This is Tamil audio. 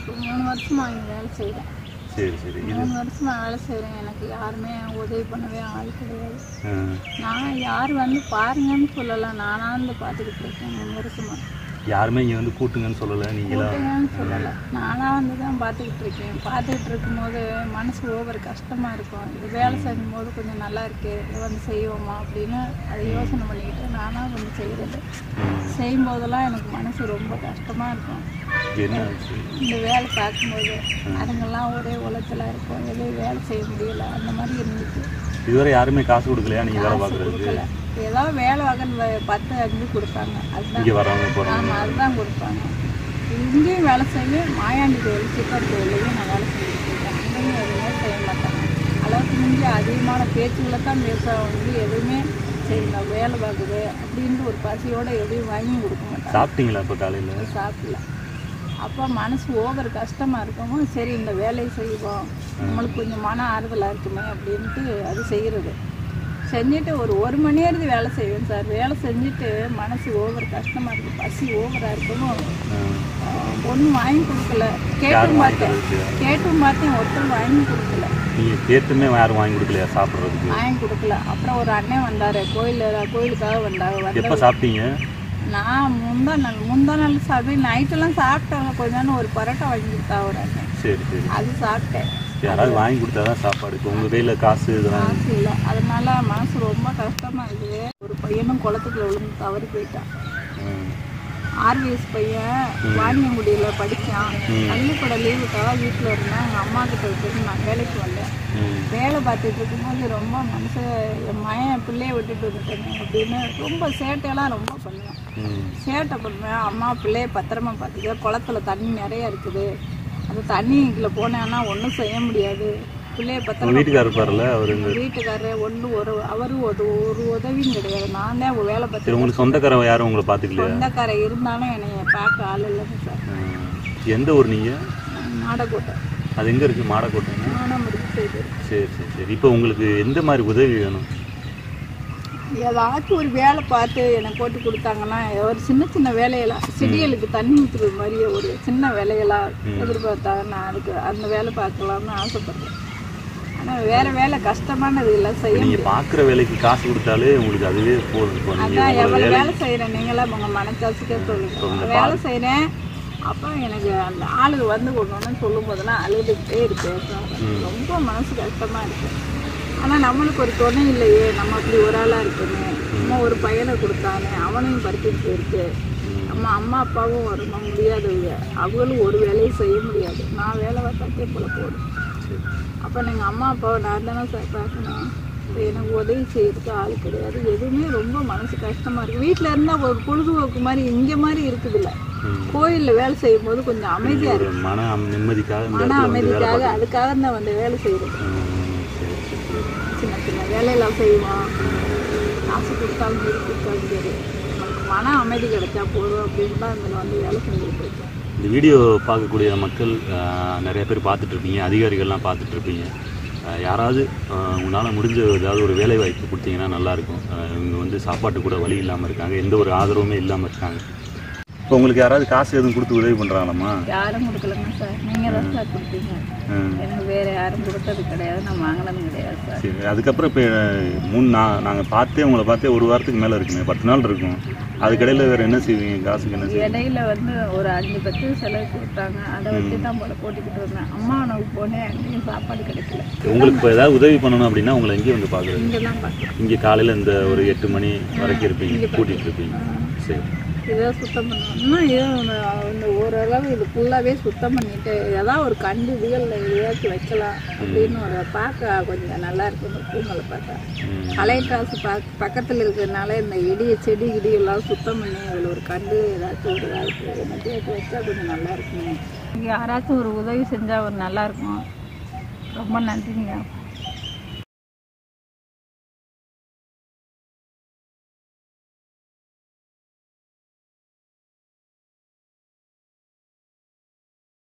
இப்போ மூணு வருஷமா இங்கே வேலை செய்கிறேன் சரி சரி இது மூணு வருஷமா வேலை செய்கிறேன் எனக்கு யாருமே உதவி பண்ணவே ஆள் கிடையாது ஆ, நான் யார் வந்து பாருங்கன்னு சொல்லலை நானாக வந்து பார்த்துக்கிட்டு இருக்கேன் மூணு வருஷமா யாருமே இங்கே வந்து கூட்டுங்கன்னு சொல்லலை நீங்களா கூட்டுங்கன்னு சொல்லலை நானாக வந்து தான் பார்த்துக்கிட்டு இருக்கேன் பார்த்துக்கிட்டு இருக்கும்போது மனசு ஓவர் கஷ்டமாக இருக்கும் இது வேலை செய்யும்போது கொஞ்சம் நல்லா இருக்கு இதை வந்து செய்வோமா அப்படின்னு அதை யோசனை பண்ணிக்கிட்டு நானாக வந்து செய்கிறது ம். செய்யும்போதெல்லாம் எனக்கு மனசு ரொம்ப கஷ்டமாக இருக்கும் என்ன ஆச்சு இந்த வேலை பார்க்கும்போது அதுங்கெல்லாம் ஒரே உலத்தில் இருக்கும் எதுவும் வேலை செய்ய முடியல அந்த மாதிரி இருந்துச்சு இதுவரை யாருமே காசு கொடுக்கலையா நீங்கள் வேலை பார்க்குறதுக்கு கொடுக்கல ஏதாவது வேலை வாங்க பத்து அஞ்சு கொடுப்பாங்க அதுதான் இங்கே வரவங்க போகிறவங்க ஆமாம் அதுதான் கொடுப்பாங்க இங்கேயும் வேலை செய்ய மாயாண்டி கோயில் சிக்கர் கோயிலையும் நான் வேலை செஞ்சுட்டு இருக்கேன் அங்கேயும் எதுவுமே செய்ய மாட்டாங்க அளவுக்கு மிஞ்சி அதிகமான பேச்சுகளை தான் பேச வந்து எதுவுமே சரி நான் வேலை பார்க்குது அப்படின்ட்டு ஒரு பசியோட எதையும் வாங்கி கொடுக்க மாட்டாங்க சாப்பிட்டீங்களா இப்போ காலையில் சாப்பிடல அப்போ மனசு ஓவர் கஷ்டமாக இருக்கவும் சரி இந்த வேலையை செய்வோம் நம்மளுக்கு கொஞ்சம் மன ஆறுதலாக இருக்குமே அப்படின்ட்டு அது செய்கிறது செஞ்சுட்டு ஒரு ஒரு மணி நேரத்து வேலை செய்வேன் சார் வேலை செஞ்சுட்டு மனசு ஓவர் கஷ்டமாக இருக்குது பசி ஓவராக இருக்கணும் ஒன்றும் வாங்கி கொடுக்கல கேட்டும் பார்த்தேன் கேட்டும் பார்த்தேன் ஒருத்தர் வாங்கி கொடுக்கல நீங்கள் கேட்டுமே யாரும் வாங்கி கொடுக்கலையா சாப்பிட்றதுக்கு வாங்கி கொடுக்கல அப்புறம் ஒரு அண்ணன் வந்தார் கோயில் கோயிலுக்காக வந்தாங்க வந்து எப்போ சாப்பிட்டீங்க நான் முந்தா நாள் முந்தா நாள் சாப்பிட்டு நைட்டெல்லாம் சாப்பிட்டாங்க கொஞ்ச நேரம் ஒரு பரோட்டா வாங்கி கொடுத்தா ஒரு அண்ணன் சரி சரி அது சாப்பிட்டேன் யாராவது வாங்கி கொடுத்தா தான் சாப்பாடு இப்போ உங்கள் கையில் காசு இதெல்லாம் காசு இல்லை அதனால மனசு ரொம்ப கஷ்டமா இருக்குது ஒரு பையனும் குளத்துக்குள்ள விழுந்து தவறி போயிட்டான் ம். ஆறு வயசு பையன் வாணியங்குடியில் படித்தான் பள்ளிக்கூட லீவுக்காக வீட்டில் இருந்தேன் எங்கள் அம்மா கிட்ட விட்டுட்டு நான் வேலைக்கு வந்தேன் ம். வேலை பார்த்துட்டு இருக்கும்போது ரொம்ப மனசு என் மயன் பிள்ளைய விட்டுட்டு வந்துட்டேங்க அப்படின்னு ரொம்ப சேட்டையெல்லாம் ரொம்ப பண்ணுவேன் ம். சேட்டை பண்ணுவேன் அம்மா பிள்ளைய பத்திரமா பார்த்துக்க குளத்துல தண்ணி நிறைய இருக்குது அந்த தண்ணிக்குள்ள போனேன்னா ஒன்றும் செய்ய முடியாது பிள்ளைய உங்கள் பத்திரமா வீட்டுக்காரர் இருப்பார்ல அவர் இந்த வீட்டுக்காரர் ஒன்றும் ஒரு அவரும் ஒரு ஒரு உதவியும் கிடையாது நான் தான் வேலை சரி பார்த்து உங்களுக்கு சொந்தக்காரன் யாரும் உங்களை பார்த்துக்கலையா சொந்தக்காரர் இருந்தாலும் என்னைய பார்க்க ஆள் இல்லைங்க சார் ம். எந்த ஊர் நீங்கள் நாடகோட்டை அது எங்கே இருக்குது மாடக்கோட்டைங்க மானாமரிக்கு செய்து சரி சரி சரி இப்போ உங்களுக்கு எந்த மாதிரி உதவி வேணும் ஏதாச்சும் ஒரு வேலை பார்த்து எனக்கு போட்டு கொடுத்தாங்கன்னா ஒரு சின்ன சின்ன வேலையெல்லாம் செடிகளுக்கு தண்ணி ஊற்றுறது மாதிரி ஒரு சின்ன வேலையெல்லாம் எதிர்பார்த்தா நான் அதுக்கு அந்த வேலை பார்க்கலாம்னு ஆசைப்படுறேன் ஆனால் வேற வேலை கஷ்டமானது இல்லை செய்ய நீங்கள் பார்க்குற வேலைக்கு காசு கொடுத்தாலே உங்களுக்கு அதுவே போதும் இப்போ நீங்கள் அதான் உங்களை எவ்வளோ வேலை வேலை செய்கிறேன் நீங்களாம் உங்கள் மனச்சாட்சிக்கே சொல்லுங்க வேலை செய்கிறேன் அப்போ எனக்கு அந்த ஆளுங்க வந்து கொண்டு சொல்லும் போதெல்லாம் அழுதுகிட்டே இருக்கேன் ரொம்ப மனசு கஷ்டமாக இருக்கு ஆனால் நம்மளுக்கு ஒரு துணை இல்லையே நம்ம அப்படி ஒரு ஆளாக இருக்கணும் நம்ம ஒரு பையனை கொடுத்தானே அவனையும் படிச்சுட்டு போயிருக்கு நம்ம அம்மா அப்பாவும் ரொம்ப முடியாதவங்க அவங்களும் ஒரு வேலையும் செய்ய முடியாது நான் வேலை பார்த்தாக்கே போல போடும் அப்போ நீங்கள் அம்மா அப்பாவை நான் தானே சார் பார்க்கணும் இப்போ எனக்கு உதவி செய்யறதுக்கு ஆள் கிடையாது எதுவுமே ரொம்ப மனசு கஷ்டமாக இருக்குது வீட்டில் இருந்தால் ஒரு பொழுதுபோக்கு மாதிரி இங்கே மாதிரி இருக்குதுல்ல ம். கோயிலில் வேலை செய்யும் போது கொஞ்சம் அமைதியாக ஒரு மன அம்- நிம்மதிக்காக இந்த மன இடத்துல வந்து வேலை அமைதிக்காக அதுக்காக தான் வந்து வேலை செய்கிறது ம், சரி சரி சரி சின்ன சின்ன வேலையெல்லாம் செய்வோம் காசு கொடுத்தாலும் சரி கொடுத்தாலும் சரி நமக்கு மன அமைதி கிடைச்சா போதும் அப்படின்னு தான் இதில் வந்து வேலை செஞ்சுட்டு இருக்கேன் இந்த வீடியோ பார்க்கக்கூடிய மக்கள் ஆஹ், நிறைய பேர் பார்த்துட்டு இருப்பீங்க அதிகாரிகள்லாம் பார்த்துட்டு இருப்பீங்க ஆஹ், யாராவது உங்களால் முடிஞ்ச ஏதாவது ஒரு வேலை வாய்ப்பு கொடுத்தீங்கன்னா நல்லாயிருக்கும் ஆஹ், இவங்க வந்து சாப்பாட்டு கூட வழி இல்லாமல் இருக்காங்க எந்த ஒரு ஆதரவுமே இல்லாமல் இருக்காங்க இப்போ உங்களுக்கு யாராவது காசு எதுவும் கொடுத்து உதவி பண்ணுறாங்களாம்மா யாரும் கொடுக்கலங்க சார் நீங்கள் தான் சார் கொடுத்தீங்க எனக்கு வேறு யாரும் கொடுத்தது கிடையாது நான் வாங்கினதும் கிடையாது சார் சரி அதுக்கப்புறம் இப்போ மூணு நான் நாங்கள் பார்த்தே உங்களை பார்த்தே ஒரு வாரத்துக்கு மேலே இருக்குமே பத்து நாள் இருக்கும் அதுக்கடையில் வேறு என்ன செய்வீங்க காசுக்கு என்ன செய்வீங்க இடையில வந்து ஒரு அஞ்சு பத்து செலவு கொடுத்தாங்க அதை வச்சு தான் போல போட்டுக்கிட்டு இருந்தேன் அம்மா உணவுக்கு போனேன் அங்கேயும் சாப்பாடு கிடைக்கல உங்களுக்கு இப்போ ஏதாவது உதவி பண்ணணும் அப்படின்னா உங்களை எங்கேயும் வந்து பார்க்குறது இங்கே தான் பார்க்கலாம் இங்கே காலையில் இந்த ஒரு எட்டு மணி வரைக்கும் இருப்பீங்க கூட்டிகிட்டு இருப்பீங்க சரி இதை சுத்தம் பண்ணணும் இதோ இந்த- இந்த ஓரளவு இது ஃபுல்லாகவே சுத்தம் பண்ணிட்டு ஏதாவது ஒரு கண்டு இதுகளில் எதையாச்சும் வைக்கலாம் அப்படின்னு ஒரு பார்க்க கொஞ்சம் நல்லா இருக்கும் இந்த பூங்களை பார்த்தா ம். கலைட்டாசு பக் பக்கத்தில் இருக்கிறதுனால இந்த இடி செடி கிடி எல்லாம் சுத்தம் பண்ணி அதில் ஒரு கண்டு ஏதாச்சும் ஒரு வாய்ப்பு என்னத்தையாச்சும் வச்சா கொஞ்சம் நல்லா இருக்குங்க இங்கே யாராச்சும் ஒரு உதவி செஞ்சால் ஒரு நல்லா இருக்கும் ரொம்ப நன்றிங்க